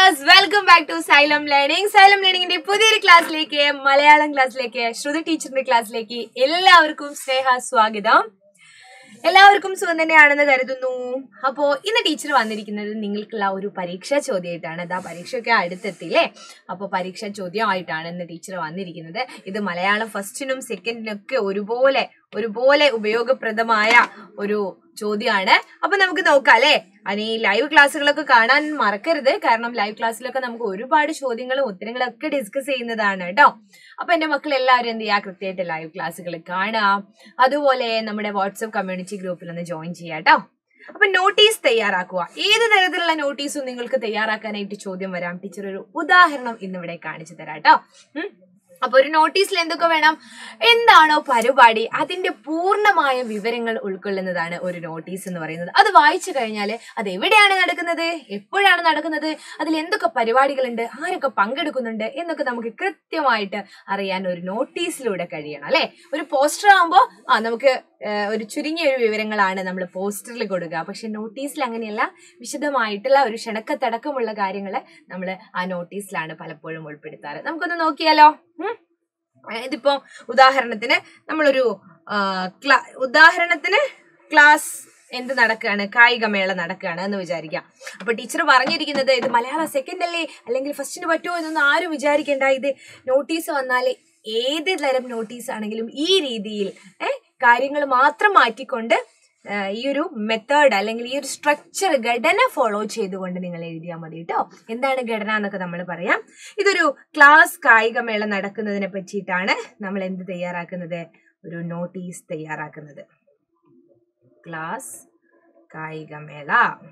Dears welcome back to Xylem learning Xylem ലേണിംഗിന്റെ പുതിയൊരു ക്ലാസ്സിലേക്ക് മലയാളം ക്ലാസ്സിലേക്ക് ശ്രുതി ടീച്ചറിന്റെ ക്ലാസ്സിലേക്ക് എല്ലാവർക്കും സ്നേഹ സ്വാഗതം എല്ലാവർക്കും സുഖം തന്നെയാണെന്ന് കരുതുന്നു അപ്പോ ഇന്ന് ടീച്ചർ വന്നിരിക്കുന്നത് നിങ്ങൾക്കുള്ള ഒരു പരീക്ഷാ ചോദ്യമായിട്ടാണ് ഇതാ പരീക്ഷയൊക്കെ അടുത്തെത്തില്ലേ അപ്പോൾ പരീക്ഷാ ചോദ്യമായിട്ടാണ് ഇന്ന് ടീച്ചർ വന്നിരിക്കുന്നത് ഇത് മലയാളം ഫസ്റ്റിനും സെക്കൻഡിനും ഒക്കെ ഒരുപോലെ ഒരുപോലെ ഉപയോഗപ്രദമായ ഒരു ചോദ്യമാണ് അപ്പൊ നമുക്ക് നോക്കാം അല്ലെ അനി ലൈവ് ക്ലാസ്സുകളൊക്കെ കാണാൻ മറക്കരുത് കാരണം ലൈവ് ക്ലാസ്സിലൊക്കെ നമുക്ക് ഒരുപാട് ചോദ്യങ്ങളും ഉത്തരങ്ങളും ഒക്കെ ഡിസ്കസ് ചെയ്യുന്നതാണ് കേട്ടോ അപ്പൊ എന്റെ മക്കൾ എല്ലാവരും എന്ത് ചെയ്യുക കൃത്യമായിട്ട് ലൈവ് ക്ലാസ്സുകൾ കാണാം അതുപോലെ നമ്മുടെ വാട്സപ്പ് കമ്മ്യൂണിറ്റി ഗ്രൂപ്പിൽ ഒന്ന് ജോയിൻ ചെയ്യാം കേട്ടോ അപ്പൊ നോട്ടീസ് തയ്യാറാക്കുക ഏത് തരത്തിലുള്ള നോട്ടീസും നിങ്ങൾക്ക് തയ്യാറാക്കാനായിട്ട് ചോദ്യം വരാം ടീച്ചർ ഒരു ഉദാഹരണം ഇന്നിവിടെ കാണിച്ചു തരാം കേട്ടോ ഉം. അപ്പൊ ഒരു നോട്ടീസിൽ എന്തൊക്കെ വേണം എന്താണോ പരിപാടി അതിന്റെ പൂർണ്ണമായ വിവരങ്ങൾ ഉൾക്കൊള്ളുന്നതാണ് ഒരു നോട്ടീസ് എന്ന് പറയുന്നത് അത് വായിച്ചു കഴിഞ്ഞാൽ അത് എവിടെയാണ് നടക്കുന്നത് എപ്പോഴാണ് നടക്കുന്നത് അതിൽ എന്തൊക്കെ പരിപാടികളുണ്ട് ആരൊക്കെ പങ്കെടുക്കുന്നുണ്ട് എന്നൊക്കെ നമുക്ക് കൃത്യമായിട്ട് അറിയാൻ ഒരു നോട്ടീസിലൂടെ കഴിയണം അല്ലെ ഒരു പോസ്റ്റർ ആകുമ്പോൾ ആ നമുക്ക് ഏഹ്, ഒരു ചുരുങ്ങിയ ഒരു വിവരങ്ങളാണ് നമ്മൾ പോസ്റ്ററിൽ കൊടുക്കുക പക്ഷെ നോട്ടീസിൽ അങ്ങനെയല്ല വിശദമായിട്ടുള്ള ഒരു ക്ഷണക്കത്തടക്കമുള്ള കാര്യങ്ങൾ നമ്മൾ ആ നോട്ടീസിലാണ് പലപ്പോഴും ഉൾപ്പെടുത്താറ് നമുക്കൊന്ന് നോക്കിയാലോ ഉം? ഇതിപ്പോ ഉദാഹരണത്തിന് നമ്മളൊരു ആ, ക്ലാ- ഉദാഹരണത്തിന് ക്ലാസ് എന്ത് നടക്കുകയാണ് കായികമേള നടക്കുകയാണ് എന്ന് വിചാരിക്കാം അപ്പൊ ടീച്ചർ പറഞ്ഞിരിക്കുന്നത് ഇത് മലയാളം സെക്കൻഡ് അല്ലേ അല്ലെങ്കിൽ ഫസ്റ്റിന് പറ്റുമോ എന്നൊന്നും ആരും വിചാരിക്കേണ്ട ഇത് നോട്ടീസ് വന്നാൽ ഏത് തരം നോട്ടീസ് ആണെങ്കിലും ഈ രീതിയിൽ ഏഹ് കാര്യങ്ങൾ മാത്രം മാറ്റിക്കൊണ്ട് ആ, ഈ ഒരു മെത്തേഡ് അല്ലെങ്കിൽ ഈ ഒരു സ്ട്രക്ചർ ഘടന ഫോളോ ചെയ്തുകൊണ്ട് നിങ്ങൾ എഴുതിയാൽ മതി കേട്ടോ എന്താണ് ഘടന എന്നൊക്കെ നമ്മൾ പറയാം ഇതൊരു ക്ലാസ് കായികമേള നടക്കുന്നതിനെ പറ്റിയിട്ടാണ് നമ്മൾ എന്ത് തയ്യാറാക്കുന്നത് ഒരു നോട്ടീസ് തയ്യാറാക്കുന്നത് ക്ലാസ് കായികമേള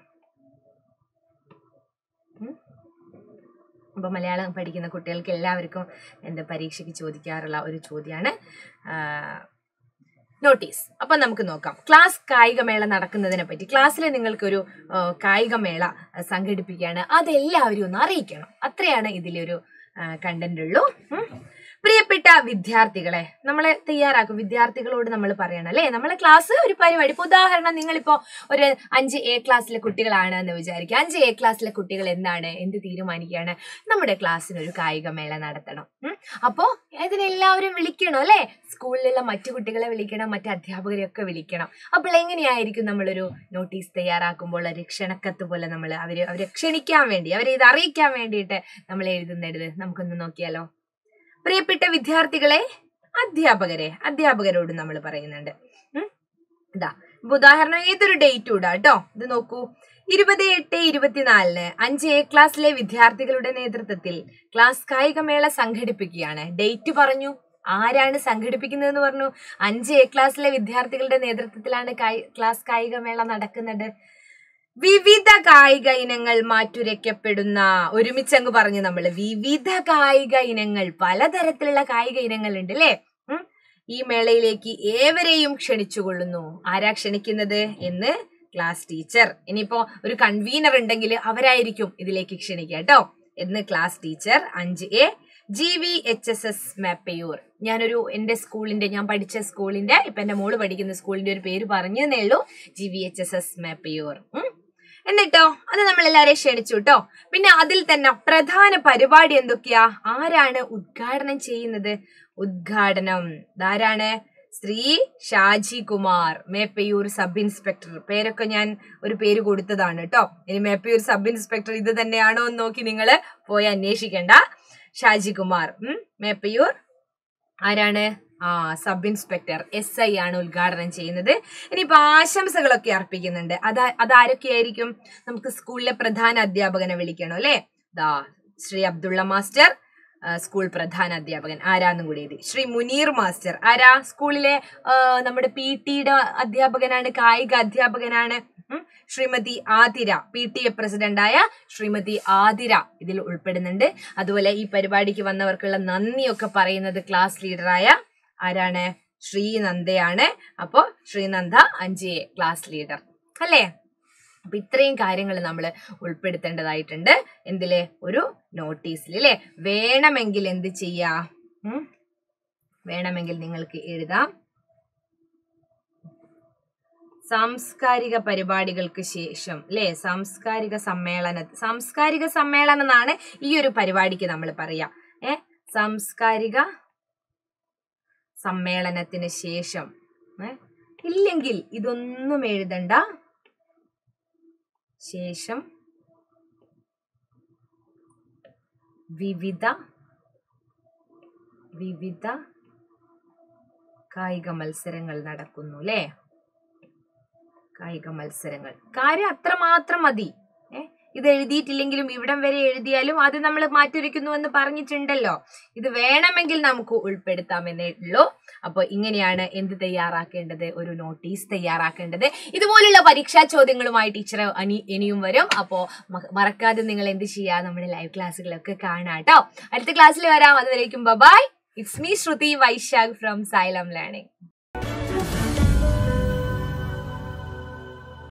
ഉം. അപ്പൊ മലയാളം പഠിക്കുന്ന കുട്ടികൾക്ക് എല്ലാവർക്കും എന്താ പരീക്ഷയ്ക്ക് ചോദിക്കാറുള്ള ഒരു ചോദ്യമാണ് നോട്ടീസ് അപ്പൊ നമുക്ക് നോക്കാം ക്ലാസ് കായികമേള നടക്കുന്നതിനെ പറ്റി ക്ലാസ്സിൽ നിങ്ങൾക്കൊരു ആ, കായികമേള ആ, സംഘടിപ്പിക്കുകയാണ് അതെല്ലാവരും ഒന്ന് അറിയിക്കണം അത്രയാണ് ഇതിലൊരു കണ്ടന്റ് ഉള്ളൂ ഉം. പ്രിയപ്പെട്ട വിദ്യാർത്ഥികളെ നമ്മളെ തയ്യാറാക്കും വിദ്യാർത്ഥികളോട് നമ്മൾ പറയണം അല്ലേ നമ്മളെ ക്ലാസ് ഒരു പരിപാടി ഇപ്പൊ ഉദാഹരണം നിങ്ങളിപ്പോ ഒരു അഞ്ച് എ ക്ലാസ്സിലെ കുട്ടികളാണ് എന്ന് വിചാരിക്കുക അഞ്ച് എ ക്ലാസ്സിലെ കുട്ടികൾ എന്താണ് എന്ത് തീരുമാനിക്കുകയാണ് നമ്മുടെ ക്ലാസ്സിന് ഒരു കായികമേള നടത്തണം ഉം. അപ്പോ ഇതിനെല്ലാവരും വിളിക്കണം അല്ലെ സ്കൂളിലുള്ള മറ്റു കുട്ടികളെ വിളിക്കണം മറ്റു അധ്യാപകരെയൊക്കെ വിളിക്കണം അപ്പോൾ എങ്ങനെയായിരിക്കും നമ്മളൊരു നോട്ടീസ് തയ്യാറാക്കുമ്പോൾ ഒരു ക്ഷണക്കത്ത് പോലെ നമ്മൾ അവര് അവരെ ക്ഷണിക്കാൻ വേണ്ടി അവരെ ഇത് അറിയിക്കാൻ വേണ്ടിയിട്ട് നമ്മൾ എഴുതുന്നത് നമുക്കൊന്ന് നോക്കിയാലോ പ്രിയപ്പെട്ട വിദ്യാർത്ഥികളെ അധ്യാപകരെ അധ്യാപകരോട് നമ്മൾ പറയുന്നുണ്ട് ഉം. ഇതാ ഇപ്പൊ ഉദാഹരണം ഏതൊരു ഡേറ്റ് ഇടാ കേട്ടോ ഇത് നോക്കൂ ഇരുപത് എട്ട് ഇരുപത്തിനാലിന് അഞ്ച് എ ക്ലാസ്സിലെ വിദ്യാർത്ഥികളുടെ നേതൃത്വത്തിൽ ക്ലാസ് കായികമേള സംഘടിപ്പിക്കുകയാണ് ഡേറ്റ് പറഞ്ഞു ആരാണ് സംഘടിപ്പിക്കുന്നതെന്ന് പറഞ്ഞു അഞ്ച് എ ക്ലാസ്സിലെ വിദ്യാർത്ഥികളുടെ നേതൃത്വത്തിലാണ് കായി- ക്ലാസ് കായികമേള നടക്കുന്നത് വിവിധ കായിക ഇനങ്ങൾ മാറ്റുരയ്ക്കപ്പെടുന്ന ഒരുമിച്ചങ്ങ് പറഞ്ഞു നമ്മള് വിവിധ കായിക ഇനങ്ങൾ പലതരത്തിലുള്ള കായിക ഇനങ്ങൾ ഉണ്ട് അല്ലേ ഉം. ഈ മേളയിലേക്ക് ഏവരെയും ക്ഷണിച്ചുകൊള്ളുന്നു ആരാ ക്ഷണിക്കുന്നത് എന്ന് ക്ലാസ് ടീച്ചർ ഇനിയിപ്പോ ഒരു കൺവീനർ ഉണ്ടെങ്കിൽ അവരായിരിക്കും ഇതിലേക്ക് ക്ഷണിക്കുക കേട്ടോ എന്ന് ക്ലാസ് ടീച്ചർ അഞ്ച് A G V H S S Meppayur ഞാനൊരു എന്റെ സ്കൂളിന്റെ ഞാൻ പഠിച്ച സ്കൂളിന്റെ ഇപ്പൊ എന്റെ മോള് പഠിക്കുന്ന സ്കൂളിന്റെ ഒരു പേര് പറഞ്ഞതേ ഉള്ളൂ G V H S S Meppayur ഉം. എന്നിട്ടോ അത് നമ്മൾ എല്ലാരെയും ക്ഷണിച്ചു കേട്ടോ പിന്നെ അതിൽ തന്നെ പ്രധാന പരിപാടി എന്തൊക്കെയാ ആരാണ് ഉദ്ഘാടനം ചെയ്യുന്നത് ഉദ്ഘാടനം ഇതാരാണ് ശ്രീ ഷാജി കുമാർ മേപ്പയൂർ സബ് ഇൻസ്പെക്ടർ പേരൊക്കെ ഞാൻ ഒരു പേര് കൊടുത്തതാണ് കേട്ടോ ഇനി മേപ്പയൂർ സബ് ഇൻസ്പെക്ടർ ഇത് തന്നെയാണോ എന്ന് നോക്കി നിങ്ങൾ പോയി അന്വേഷിക്കണ്ട ഷാജി കുമാർ ഉം മേപ്പയൂർ ആരാണ് ആ സബ് ഇൻസ്പെക്ടർ എസ് ഐ ആണ് ഉദ്ഘാടനം ചെയ്യുന്നത് ഇനിയിപ്പോ ആശംസകളൊക്കെ അർപ്പിക്കുന്നുണ്ട് അതാ അതാരൊക്കെയായിരിക്കും നമുക്ക് സ്കൂളിലെ പ്രധാന അധ്യാപകനെ വിളിക്കണം അല്ലേ ദാ ശ്രീ അബ്ദുള്ള മാസ്റ്റർ ആ, സ്കൂൾ പ്രധാന അധ്യാപകൻ ആരാന്നും കൂടി എഴുതി ശ്രീ മുനീർ മാസ്റ്റർ ആരാ സ്കൂളിലെ ആ, നമ്മുടെ പി ടിയുടെ അധ്യാപകനാണ് കായിക അധ്യാപകനാണ് ഉം. Shrimati Athira P T A പ്രസിഡന്റായ ശ്രീമതി ആതിര ഇതിൽ ഉൾപ്പെടുന്നുണ്ട് അതുപോലെ ഈ പരിപാടിക്ക് വന്നവർക്കുള്ള നന്ദിയൊക്കെ പറയുന്നത് ക്ലാസ് ലീഡറായ ആരാണ് ശ്രീനന്ദയാണ് അപ്പോ ശ്രീനന്ദ അഞ്ച് എ ക്ലാസ് ലീഡർ അല്ലേ അപ്പൊ ഇത്രയും കാര്യങ്ങൾ നമ്മൾ ഉൾപ്പെടുത്തേണ്ടതായിട്ടുണ്ട് എന്തില് ഒരു നോട്ടീസിൽ അല്ലേ വേണമെങ്കിൽ എന്ത് ചെയ്യാ ഉം? വേണമെങ്കിൽ നിങ്ങൾക്ക് എഴുതാം സാംസ്കാരിക പരിപാടികൾക്ക് ശേഷം അല്ലെ സാംസ്കാരിക സമ്മേളന സാംസ്കാരിക സമ്മേളനം എന്നാണ് ഈ ഒരു പരിപാടിക്ക് നമ്മൾ പറയാ ഏ സാംസ്കാരിക സമ്മേളനത്തിന് ശേഷം ഏ ഇല്ലെങ്കിൽ ഇതൊന്നും എഴുതണ്ട ശേഷം വിവിധ വിവിധ കായിക മത്സരങ്ങൾ നടക്കുന്നു അല്ലേ കായിക മത്സരങ്ങൾ കാര്യം അത്രമാത്രം മതി ഏ ഇത് എഴുതിയിട്ടില്ലെങ്കിലും ഇവിടം വരെ എഴുതിയാലും അത് നമ്മൾ മാറ്റിവെക്കുന്നു എന്ന് പറഞ്ഞിട്ടുണ്ടല്ലോ ഇത് വേണമെങ്കിൽ നമുക്ക് ഉൾപ്പെടുത്താമെന്നേ ഉള്ളൂ അപ്പോൾ ഇങ്ങനെയാണ് എന്ത് തയ്യാറാക്കേണ്ടത് ഒരു നോട്ടീസ് തയ്യാറാക്കേണ്ടത് ഇതുപോലുള്ള പരീക്ഷാ ചോദ്യങ്ങളുമായി ടീച്ചർ അനി ഇനിയും വരും അപ്പോൾ മറക്കാതെ നിങ്ങൾ എന്ത് ചെയ്യുക നമ്മുടെ ലൈവ് ക്ലാസ്സുകളൊക്കെ കാണാം കേട്ടോ അടുത്ത ക്ലാസ്സിൽ വരാം അതുവരേക്കും bye it's me Shruthi Vaishakh from Xylem learning